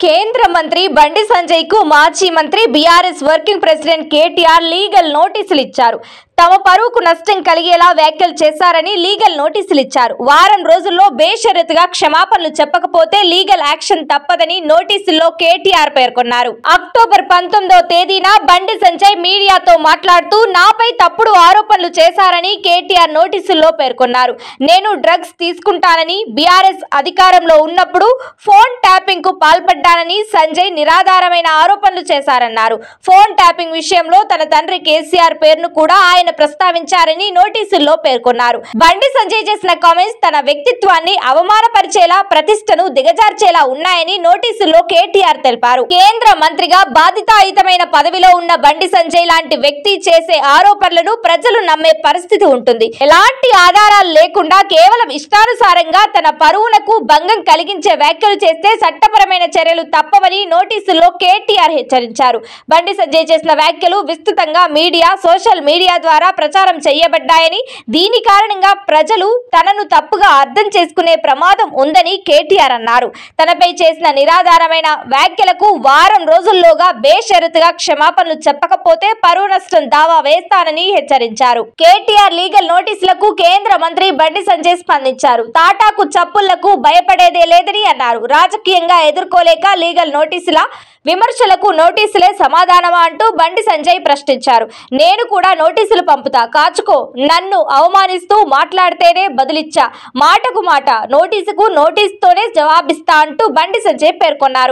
కేంద్ర మంత్రి బండి సంజయ్ కు మాజీ మంత్రి BRS working president KTR legal నోటీసులు ఇచ్చారు తమ పరువుకు నష్టం కలిగేలా వ్యాఖ్యలు చేశారని లీగల్ నోటీసులు ఇచ్చారు వారం రోజుల్లో బేషరతుగా క్షమాపణలు చెప్పకపోతే లీగల్ యాక్షన్ తప్పదని నోటీసుల్లో కేటీఆర్ పేర్కొన్నారు అక్టోబర్ పంతొమ్మిదో తేదీన బండి సంజయ్ మీడియాతో మాట్లాడుతూ నాపై తప్పుడు ఆరోపణలు చేశారని కేటీఆర్ నోటీసుల్లో పేర్కొన్నారు నేను డ్రగ్స్ తీసుకుంటానని బీఆర్ఎస్ అధికారంలో ఉన్నప్పుడు ఫోన్ ట్యాపింగ్ కు పాల్పడ్డానని సంజయ్ నిరాధారమైన ఆరోపణలు చేశారన్నారు ఫోన్ ట్యాపింగ్ విషయంలో తన తండ్రి కేసీఆర్ పేరును కూడా ఆయన ప్రస్తావించారని నోటీసుల్లో పేర్కొన్నారు బండి సంజయ్ చేసిన కామెంట్స్ తన వ్యక్తిత్వాన్ని అవమానపరిచేలా ప్రతిష్టను దిగజార్చేలా ఉన్నాయని నోటీసుల్లో కేటీఆర్ తెలిపారు కేంద్ర మంత్రిగా బాధితాయుతమైన పదవిలో ఉన్న బండి సంజయ్ లాంటి వ్యక్తి చేసే ఆరోపణలను ప్రజలు నమ్మే పరిస్థితి ఉంటుంది ఎలాంటి ఆధారాలు లేకుండా కేవలం ఇష్టానుసారంగా తన పరువునకు భంగం కలిగించే వ్యాఖ్యలు చేస్తే చట్టపరమైన చర్యలు తప్పవని నోటీసుల్లో కేటీఆర్ హెచ్చరించారు బండి సంజయ్ చేసిన వ్యాఖ్యలు విస్తృతంగా మీడియా సోషల్ మీడియా ద్వారా ప్రచారం చేయబడ్డాయని దీని కారణంగా ప్రజలు తనను తప్పుగా అర్థం చేసుకునే ప్రమాదం ఉందని కేటీఆర్ అన్నారు తనపై చేసిన నిరాధారమైన వ్యాఖ్యలకు వారం రోజుల్లోగా బేషరతుగా క్షమాపణలు చెప్పకపోతే పరువు నష్టం దావా వేస్తానని హెచ్చరించారు కేటీఆర్ లీగల్ నోటీసులకు కేంద్ర మంత్రి బండి సంజయ్ స్పందించారు తాటాకు చప్పుళ్లకు భయపడేదే లేదని అన్నారు రాజకీయంగా ఎదుర్కోలేక లీగల్ నోటీసుల విమర్శలకు నోటీసులే సమాధానమా అంటూ బండి సంజయ్ ప్రశ్నించారు నేను కూడా నోటీసులు పంపుతా కాచుకో నన్ను అవమానిస్తూ మాట్లాడితేనే బదులిచ్చా మాటకు మాట నోటీసుకు నోటీసుతోనే జవాబిస్తా అంటూ బండి సంజయ్ పేర్కొన్నారు